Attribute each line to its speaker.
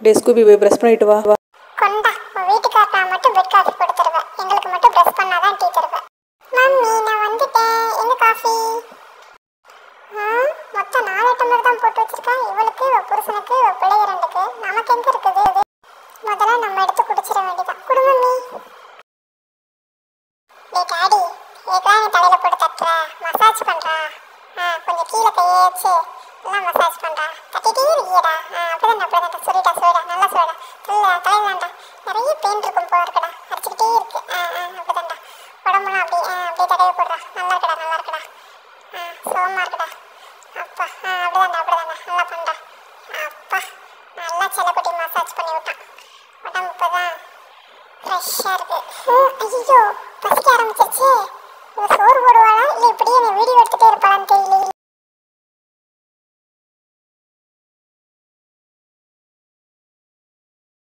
Speaker 1: டே Scooby போய் brush பண்ணிட்டு வா வா
Speaker 2: கொண்டா உன் வீட்டுக்காரனா மட்டும் பெட் காஃபி போட்டு தருவேன் எங்களுக்கு மட்டும் ப்ரெஸ் பண்ணாதான் டீ தருவேன் மம்மி நான் வந்துட்டேன் எங்க காஃபி ஆ, மொத்தம் நாலு டம்ளர் தான் போட்டு வச்சிருக்கேன் இவளுக்கு இவ புருஷனுக்கு இவ பிள்ளைங்க ரெண்டுக்கு நமக்கு எங்க இருக்குது முதல்ல நம்ம எடுத்து குடிச்சிட வேண்டியதான் குடும்பம் நீ டேய் டாடி ஏதா நீ தலையில போட்டு தட்டுற மசாஜ் பண்றா ஆ கொஞ்சம் கீழே கையை வச்சு எல்லாம் மசாஜ் பண்றா தட்டிட்டே இருக்கியடா ஆ அப்படிதான் அப்படிதான் சொல்லிட்டா சொல்லிடா நல்லா சொல்லிடா தலையில தலையிலாண்டா நிறைய பெயின் இருக்கும் போல இருக்குடா அடிச்சுக்கிட்டே இருக்கு ஆ ஆ அப்படிதான்டா உடம்புலாம் அப்படியே ஆ அப்படியே தடவி போடுறா நல்லா இருக்குடா நல்லா இருக்குடா ஆ சோகமா இருக்குடா அப்பா ஆ அப்படிதான்டா அப்படிதான்டா நல்லா பண்றா அப்பா நல்லா செல்லக்குட்டி மசாஜ் பண்ணி விட்டான் உடம்பு இப்பதான் ஃப்ரெஷ்ஷாக இருக்கு ஐயோ பசிக்க ஆரம்பிச்சிருச்சு இவ சோறு போடுவாளா இல்லை இப்படியே என்னை வீடியோ எடுத்துகிட்டே இருப்பாளான்னு தெரியல